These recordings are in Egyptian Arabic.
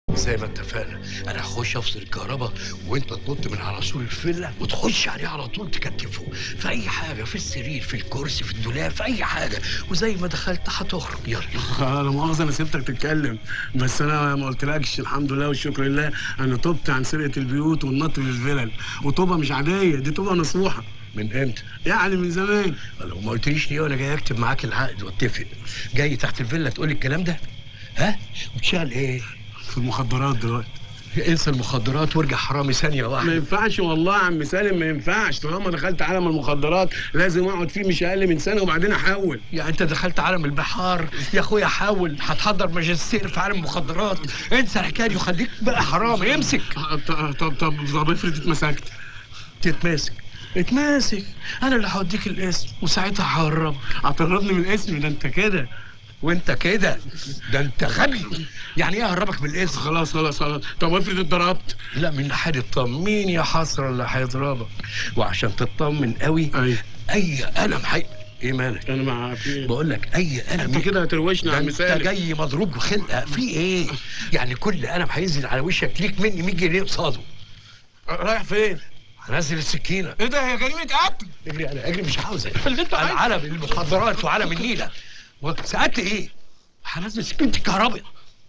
زي ما اتفقنا انا هخش افصل الكهرباء وانت تنط من على سور الفيلا وتخش عليه على طول تكتفه في اي حاجه في السرير في الكرسي في الدولاب في اي حاجه وزي ما دخلت هتخرج يلا انا مؤاخذه انا سبتك تتكلم بس انا ما قلتلكش الحمد لله والشكر لله انا تبت عن سرقه البيوت والنط في الفلل وطوبه مش عاديه دي طوبه نصوحه من امتى؟ يعني من زمان لو ما قلتليش ليه وانا جاي اكتب معاك العقد واتفق جاي تحت الفيلا تقول لي الكلام ده؟ ها؟ وتشتغل ايه؟ في المخدرات دلوقتي انسى المخدرات وارجع حرامي ثانيه ما واحده ينفعش والله يا عم سالم ما ينفعش طالما دخلت عالم المخدرات لازم اقعد فيه مش اقل من سنه وبعدين احول يعني انت دخلت عالم البحار يا اخويا حاول هتحضر ماجستير في عالم المخدرات انسى الحكايه دي وخليك بقى حرامي امسك طب طب طب, طب افرض اتمسكت تتماسك اتماسك انا اللي هوديك الاسم وساعتها ههرب هتهربني من الاسم ده انت كده وانت كده ده انت غبي يعني ايه اهربك من الاسم خلاص خلاص خلاص طب افرض اتضربت لا من ناحيه التطمين يا حسره اللي هيضربك وعشان تطمن قوي ايوه اي قلم حي ايه مالك انا مع في بقول لك اي قلم انت كده هتروشنا يا ده عم انت سالم جاي مضروب بخلقه في ايه يعني كل قلم هينزل على وشك ليك مني 100 جنيه قصاده رايح فين؟ هنزل السكينه ايه ده هي جريمه قتل اجري انا اجري مش عاوزك في البيت انا علم المخدرات وعلم النيله سألت ايه؟ هنزل سكينه الكهرباء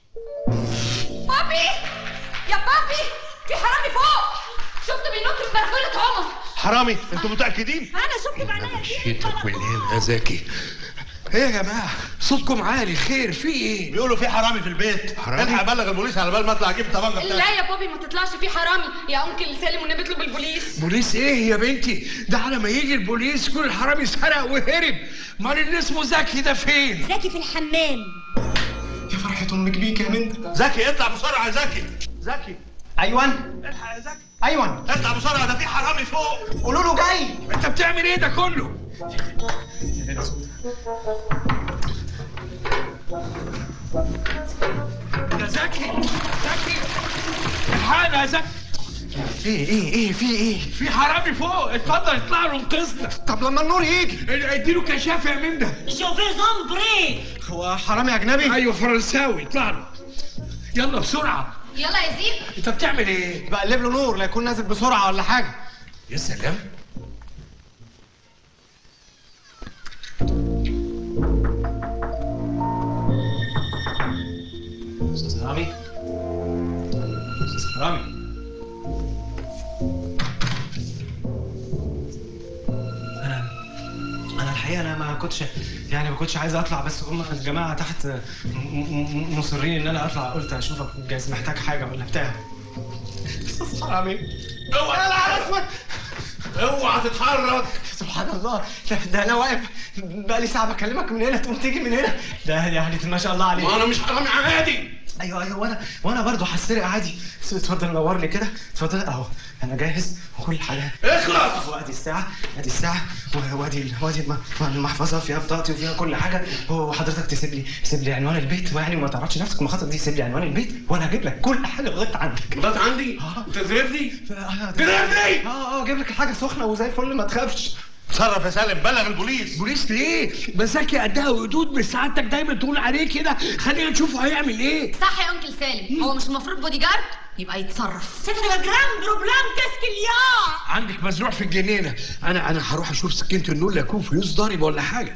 بابي يا بابي في حرامي فوق شفته بينط من بلكونه عمر حرامي انتوا متاكدين انا شفته بعينيا مشيتك والليل يا زكي ايه يا جماعه صوتكم عالي خير في ايه؟ بيقولوا في حرامي في البيت حرامي؟ الحق ابلغ البوليس على بال ما اطلع اجيب الطبنجه بتاعتي لا يا بابي ما تطلعش في حرامي يا انكل سالم والنبي اطلب البوليس بوليس ايه يا بنتي؟ ده على ما يجي البوليس كل الحرامي سرق وهرب امال اللي اسمه زكي ده فين؟ زكي في الحمام يا فرحة امك بيك يا بنت زكي اطلع بسرعه يا زكي زكي ايوان الحق يا زكي ايوان اطلع بسرعه ده في حرامي فوق قولوا له جاي انت بتعمل ايه ده كله؟ يا زكي زكي الحقنا يا زكي ايه ايه ايه في ايه في حرامي فوق اتفضل اطلع له انقذنا طب لما النور يجي اديله كشاف يا من ده شوفي زومبري هو حرامي اجنبي ايوه فرنساوي اطلع له يلا بسرعه يلا يا زيد انت بتعمل ايه؟ بقلب له نور لا يكون نازل بسرعه ولا حاجه يا سلام استاذ حرامي استاذ حرامي انا انا الحقيقه انا ما كنتش يعني ما كنتش عايز اطلع بس هم الجماعه تحت م- م- مصرين ان انا اطلع قلت اشوفك جايز محتاج حاجه ولا بتاع استاذ حرامي اوعى انا اسود اوعى تتحرك سبحان الله ده, ده انا واقف بقالي ساعه بكلمك من هنا تقوم تيجي من هنا ده يعني ما شاء الله عليك ما انا مش حرامي عادي ايوه ايوه وانا وانا برضه هسرق عادي بس اتفضل نور لي كده اتفضل اهو انا جاهز وكل حاجه اخلص اهو ادي الساعه ادي الساعه و- وادي ال- وادي الم- المحفظه فيها بطاقتي وفيها كل حاجه وحضرتك تسيب لي تسيب لي عنوان البيت ويعني ما تعرضش نفسك المخاطر دي سيب لي عنوان البيت وانا هجيب لك كل حاجه لغايه عندك بات عندي آه. تزرفني اه تضربني؟ اه اجيب لك الحاجه سخنه وزي الفل ما تخافش تصرف يا سالم بلغ البوليس بوليس ليه؟ ما زكي قدها وقدود مش سعادتك دايما تقول عليه كده خلينا نشوفه هيعمل ايه صح يا انكل سالم هو مش المفروض بودي جارد يبقى يتصرف ستر جرام بروبلام كاسكليا عندك مزروع في الجنينه انا انا هروح اشوف سكينه النور لا يكون فلوس ضارب ولا حاجه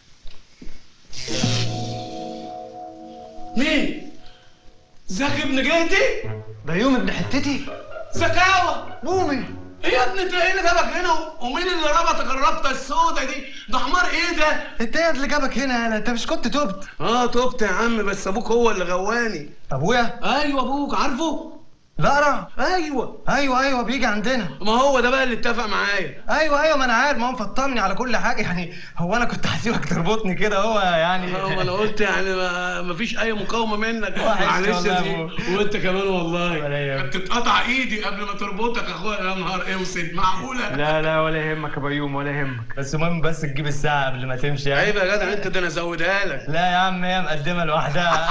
مين؟ زكي ابن جهتي؟ بيوم ابن حتتي زكاوة قومي ايه يا ابني انت ايه اللي جابك هنا ومين اللي ربطك الربطه السودة دي؟ ده حمار ايه ده؟ انت ايه اللي جابك هنا يالا انت مش كنت تبت اه تبت يا عم بس ابوك هو اللي غواني ابويا ايوه ابوك عارفه؟ لا ارى ايوه ايوه ايوه بيجي عندنا ما هو ده بقى اللي اتفق معايا ايوه ايوه ما انا عارف ما هو مفطمني على كل حاجه يعني هو انا كنت هسيبك تربطني كده هو يعني اه ما انا قلت يعني ما ما فيش اي مقاومه منك وحشني معلش والله يا يا زين أبو. وانت كمان والله ولا يهمك. تتقطع ايدي قبل ما تربطك يا اخويا يا نهار اوسد معقوله لا لا ولا يهمك يا بيوم ولا يهمك بس المهم بس تجيب الساعه قبل ما تمشي يعني عيب يا جدع انت ده انا ازودها لك لا يا عم هي مقدمه لوحدها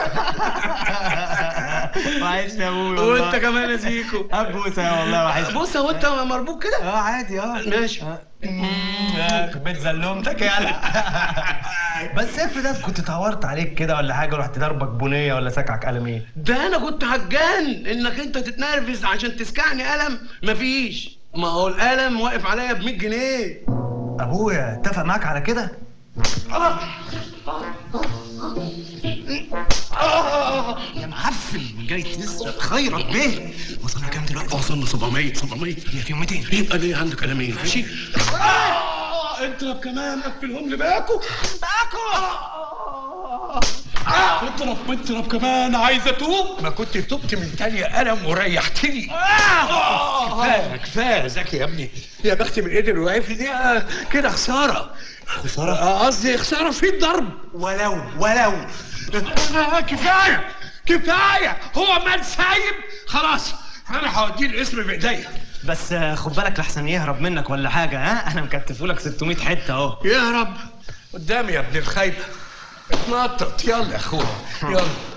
وحشني يا ابويا والله. وانت كمان يا زيكو ابوسه يا والله وحشني بص هو انت مربوط كده اه عادي اه ماشي آه، كوبايه زلومتك يالا بس افرض انا كنت اتعورت عليك كده ولا حاجه ورحت ضربك بنيه ولا ساكعك قلمين ده انا كنت هتجان انك انت تتنرفز عشان تسكعني قلم مفيش ما هو القلم واقف عليا ب 100 جنيه ابويا اتفق معاك على كده يا معفن جاي تسرق خيرك بيه وصلنا كام دلوقتي وصلنا 700 700 هي فيهم 200 يبقى ليه عندك قلمين ماشي آه، اضرب كمان قفلهم لي باكو باكو اضرب اضرب كمان عايز اتوب ما كنت تبت من تانية قلم وريحتني كفايه كفايه زكي يا ابني يا بختي من قدر وقف لي دي آه، كده خساره خساره قصدي خساره في الضرب ولو ولو آه، كفايه كفايه هو مال سايب خلاص انا هوديه الاسم بايديا بس آه، خد بالك لحسن يهرب منك ولا حاجه ها انا مكتفولك 600 حته اهو يهرب قدامي يا ابن الخايبه اتنطط يلا يا اخويا يلا